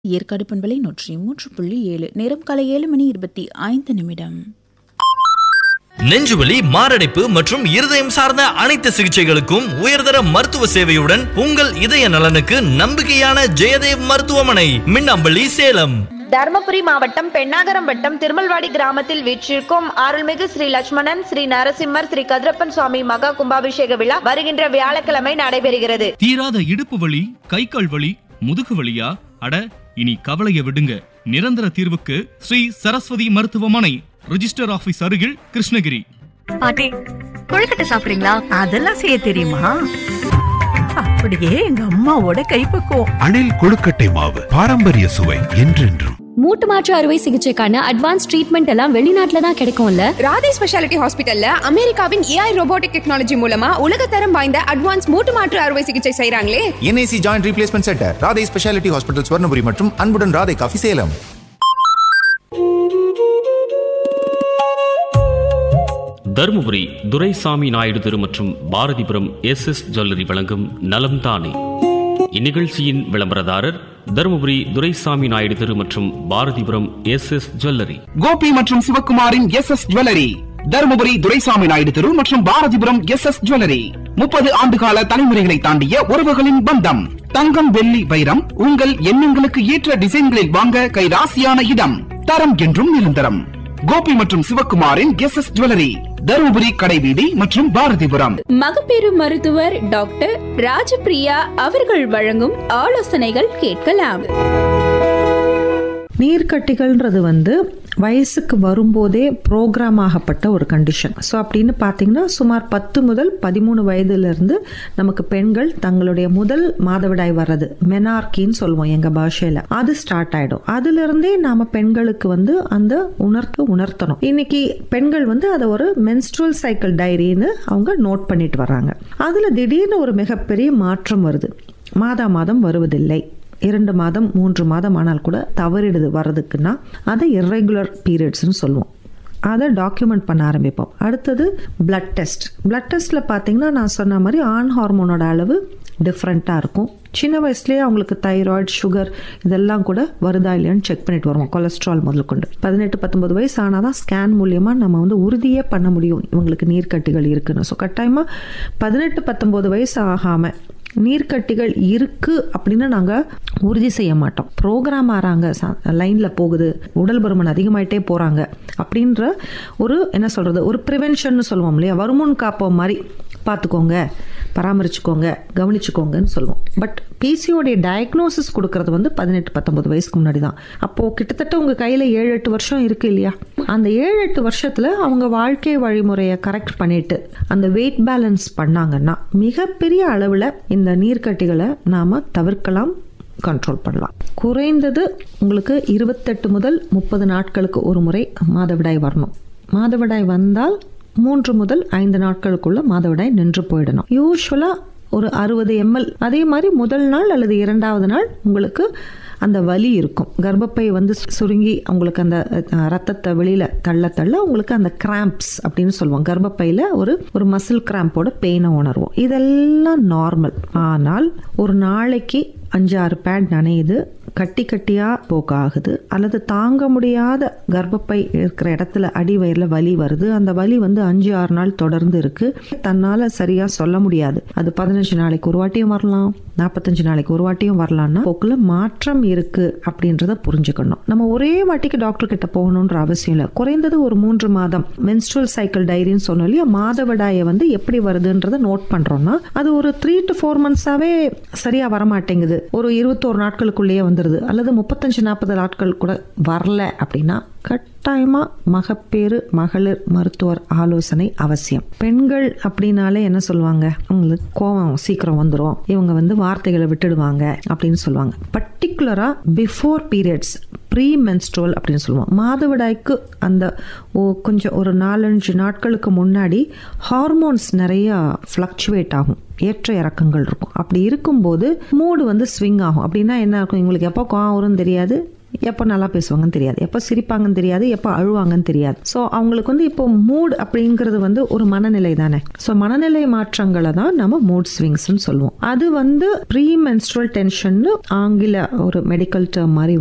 ஏற்காடு பண்பலை நூற்றி மூன்று புள்ளி ஏழு நேரம் காலை ஏழு மணி இருபத்தி ஐந்து நிமிடம் நெஞ்சுவலி மாரடைப்பு மற்றும் இருதயம் சார்ந்த அனைத்து சிகிச்சைகளுக்கும் உயர்தர மருத்துவ சேவையுடன் உங்கள் இதய நலனுக்கு நம்பிக்கையான ஜெயதேவ் மருத்துவமனை மின்னம்பள்ளி சேலம் தருமபுரி மாவட்டம் பெண்ணாகரம் வட்டம் திருமல்வாடி கிராமத்தில் வீற்றிருக்கும் அருள்மிகு ஸ்ரீ லட்சுமணன் ஸ்ரீ நரசிம்மர் ஸ்ரீ கதிரப்பன் சுவாமி மகா கும்பாபிஷேக விழா வருகின்ற வியாழக்கிழமை நடைபெறுகிறது தீராத இடுப்பு வலி கை கால் வலி முதுகு வலியா அட இனி கவலைய விடுங்க நிரந்தர தீர்வுக்கு ஸ்ரீ சரஸ்வதி மருத்துவமனை ரிஜிஸ்டர் ஆபீஸ் அருகில் கிருஷ்ணகிரி பாட்டி கொழுக்கட்டை சாப்பிடுறீங்களா அதெல்லாம் செய்ய தெரியுமா அப்படியே எங்க அம்மாவோட கைப்பக்குவம் அணில் கொழுக்கட்டை மாவு பாரம்பரிய சுவை என்றென்றும் மூட்டு மாற்று அறுவை சிகிச்சைக்கான அட்வான்ஸ் ட்ரீட்மெண்ட் எல்லாம் வெளிநாட்டுல தான் கிடைக்கும்ல ராதே ஸ்பெஷாலிட்டி ஹாஸ்பிட்டல்ல அமெரிக்காவின் ஏஐ ரோபோட்டிக் டெக்னாலஜி மூலமா உலகத்தரம் வாய்ந்த அட்வான்ஸ் மூட்டு மாற்று அறுவை சிகிச்சை செய்றாங்களே NIC joint replacement centre Radhai speciality hospital Swarnapuri மற்றும் அன்புடன் ராதை காஃபி சேலம் தருமபுரி துரைசாமி நாயுடு தெரு மற்றும் பாரதிபுரம் எஸ் எஸ் ஜுவல்லரி வழங்கும் நலம் தானே இந்நிகழ்ச்சியின் விளம்பரதாரர் தருமபுரி துரைசாமி நாயுடு தெரு மற்றும் Bharathipuram S S jewellery Gopi மற்றும் சிவகுமாரின் S S jewellery Dharmapuri Duraisamy Naidu தெரு மற்றும் பாரதிபுரம் எஸ் எஸ் ஜுவல்லரி முப்பது ஆண்டுகால தலைமுறைகளை தாண்டிய உறவுகளின் பந்தம் தங்கம் வெள்ளி வைரம் உங்கள் எண்ணங்களுக்கு ஏற்ற டிசைன்களில் வாங்க கைராசியான இடம் தரம் என்றும் நிரந்தரம் கோபி மற்றும் சிவகுமாரின் எஸ் எஸ் ஜுவல்லரி தருமபுரி கடைவீதி மற்றும் பாரதிபுரம் மகப்பேறு மருத்துவர் டாக்டர் ராஜபிரியா அவர்கள் வழங்கும் ஆலோசனைகள் கேட்கலாம் நீர்க்கட்டிகள்ன்றது வந்து வயசுக்கு வரும்போதே ப்ரோக்ராம் ஆகப்பட்ட ஒரு கண்டிஷன் ஸோ அப்படின்னு பார்த்தீங்கன்னா சுமார் பத்து முதல் பதிமூணு வயதுலேருந்து நமக்கு பெண்கள் தங்களுடைய முதல் மாதவிடாய் வர்றது மெனார்கின்னு சொல்லுவோம் எங்கள் பாஷையில் அது ஸ்டார்ட் ஆகிடும் அதுலேருந்தே நாம் பெண்களுக்கு வந்து அந்த உணர்த்து உணர்த்தணும் இன்னைக்கு பெண்கள் வந்து அதை ஒரு மென்ஸ்ட்ரல் சைக்கிள் டைரின்னு அவங்க நோட் பண்ணிட்டு வர்றாங்க அதில் திடீர்னு ஒரு மிகப்பெரிய மாற்றம் வருது மாதா மாதம் வருவதில்லை இரண்டு மாதம் மூன்று மாதம் ஆனால் கூட தவறிடுது வர்றதுக்குன்னா அதை இர்ரெகுலர் பீரியட்ஸ்னு சொல்லுவோம் அதை டாக்குமெண்ட் பண்ண ஆரம்பிப்போம் அடுத்தது பிளட் டெஸ்ட் பிளட் டெஸ்ட்டில் பார்த்தீங்கன்னா நான் சொன்ன மாதிரி ஆண் ஹார்மோனோட அளவு டிஃப்ரெண்ட்டாக இருக்கும் சின்ன வயசுலேயே அவங்களுக்கு தைராய்டு சுகர் இதெல்லாம் கூட வருதா இல்லையான்னு செக் பண்ணிட்டு வருவோம் கொலஸ்ட்ரால் முதல் கொண்டு பதினெட்டு பத்தொன்பது வயசு ஆனால் தான் ஸ்கேன் மூலியமாக நம்ம வந்து உறுதியே பண்ண முடியும் இவங்களுக்கு நீர்க்கட்டிகள் இருக்குன்னு ஸோ கட்டாயமாக பதினெட்டு பத்தொன்பது வயசு ஆகாமல் நீர்க்கட்டிகள் இருக்கு அப்படின்னு நாங்கள் உறுதி செய்ய மாட்டோம் ப்ரோக்ராம் ஆறாங்க லைனில் போகுது உடல் பருமன் அதிகமாயிட்டே போகிறாங்க அப்படின்ற ஒரு என்ன சொல்கிறது ஒரு ப்ரிவென்ஷன் சொல்லுவோம் இல்லையா வருமுன் காப்போம் மாதிரி பார்த்துக்கோங்க பராமரிச்சுக்கோங்க கவனிச்சுக்கோங்கன்னு சொல்லுவோம் பட் பிசியோடைய டயக்னோசிஸ் கொடுக்கறது வந்து பதினெட்டு பத்தொன்பது வயசுக்கு முன்னாடி தான் அப்போது கிட்டத்தட்ட உங்கள் கையில் ஏழு எட்டு வருஷம் இருக்கு இல்லையா அந்த ஏழு எட்டு வருஷத்தில் அவங்க வாழ்க்கை வழிமுறையை கரெக்ட் பண்ணிட்டு அந்த வெயிட் பேலன்ஸ் பண்ணாங்கன்னா மிகப்பெரிய அளவில் இந்த நீர்க்கட்டிகளை நாம் தவிர்க்கலாம் கண்ட்ரோல் பண்ணலாம் குறைந்தது உங்களுக்கு இருபத்தெட்டு முதல் முப்பது நாட்களுக்கு ஒரு முறை மாதவிடாய் வரணும் மாதவிடாய் வந்தால் மூன்று முதல் ஐந்து நாட்களுக்குள்ள மாதவிடாய் நின்று போயிடணும் யூஸ்வலாக ஒரு அறுபது எம்எல் அதே மாதிரி முதல் நாள் அல்லது இரண்டாவது நாள் உங்களுக்கு அந்த வலி இருக்கும் கர்ப்பப்பை வந்து சுருங்கி உங்களுக்கு அந்த ரத்தத்தை வெளியில் தள்ள தள்ள உங்களுக்கு அந்த கிராம்ப்ஸ் அப்படின்னு சொல்லுவோம் கர்ப்பப்பையில் ஒரு ஒரு மசில் கிராம்போட பெயினை உணர்வோம் இதெல்லாம் நார்மல் ஆனால் ஒரு நாளைக்கு அஞ்சு ஆறு பேட் நனையுது கட்டி கட்டியாக போக்காகுது அல்லது தாங்க முடியாத கர்ப்பப்பை இருக்கிற இடத்துல அடி வயிறில் வலி வருது அந்த வலி வந்து அஞ்சு ஆறு நாள் தொடர்ந்து இருக்கு தன்னால் சரியாக சொல்ல முடியாது அது பதினஞ்சு நாளைக்கு ஒரு வாட்டியும் வரலாம் நாற்பத்தஞ்சு நாளைக்கு ஒரு வாட்டியும் வரலாம்னா போக்கில் மாற்றம் இருக்கு அப்படின்றத புரிஞ்சுக்கணும் நம்ம ஒரே வாட்டிக்கு டாக்டர் கிட்ட போகணுன்ற அவசியம் இல்லை குறைந்தது ஒரு மூன்று மாதம் மென்ஸ்ட்ரல் சைக்கிள் டைரின்னு சொன்னோம் இல்லையா மாதவிடாயை வந்து எப்படி வருதுன்றத நோட் பண்றோம்னா அது ஒரு த்ரீ டு ஃபோர் மந்த்ஸாவே சரியா வரமாட்டேங்குது ஒரு இருபத்தோரு நாட்களுக்குள்ளேயே வந்துடுது அல்லது முப்பத்தஞ்சு நாற்பது நாட்கள் கூட வரல அப்படின்னா கட்டாயமா மகப்பேறு மகளிர் மருத்துவர் ஆலோசனை அவசியம் பெண்கள் அப்படின்னாலே என்ன சொல்லுவாங்க அவங்களுக்கு கோவம் சீக்கிரம் வந்துடும் இவங்க வந்து வார்த்தைகளை விட்டுடுவாங்க அப்படின்னு சொல்லுவாங்க பர்டிகுலரா பிஃபோர் பீரியட்ஸ் ப்ரீ மென்ஸ்ட்ரோல் அப்படின்னு சொல்லுவோம் மாதவிடாய்க்கு அந்த கொஞ்சம் ஒரு நாலஞ்சு நாட்களுக்கு முன்னாடி ஹார்மோன்ஸ் நிறைய ஃப்ளக்சுவேட் ஆகும் ஏற்ற இறக்கங்கள் இருக்கும் அப்படி இருக்கும்போது மூடு வந்து ஸ்விங் ஆகும் அப்படின்னா என்ன இருக்கும் இவங்களுக்கு எப்போ கோவம் வரும்னு தெரியாது எப்போ நல்லா பேசுவாங்கன்னு தெரியாது எப்போ சிரிப்பாங்கன்னு தெரியாது எப்போ அழுவாங்கன்னு தெரியாது ஸோ அவங்களுக்கு வந்து இப்போ மூட் அப்படிங்கிறது வந்து ஒரு மனநிலை தானே ஸோ மனநிலை மாற்றங்களை தான் நம்ம மூட் ஸ்விங்ஸ்னு சொல்லுவோம் அது வந்து ப்ரீ மென்ஸ்ட்ரல் டென்ஷன் ஆங்கில ஒரு மெடிக்கல் டேர்ம் மாதிரி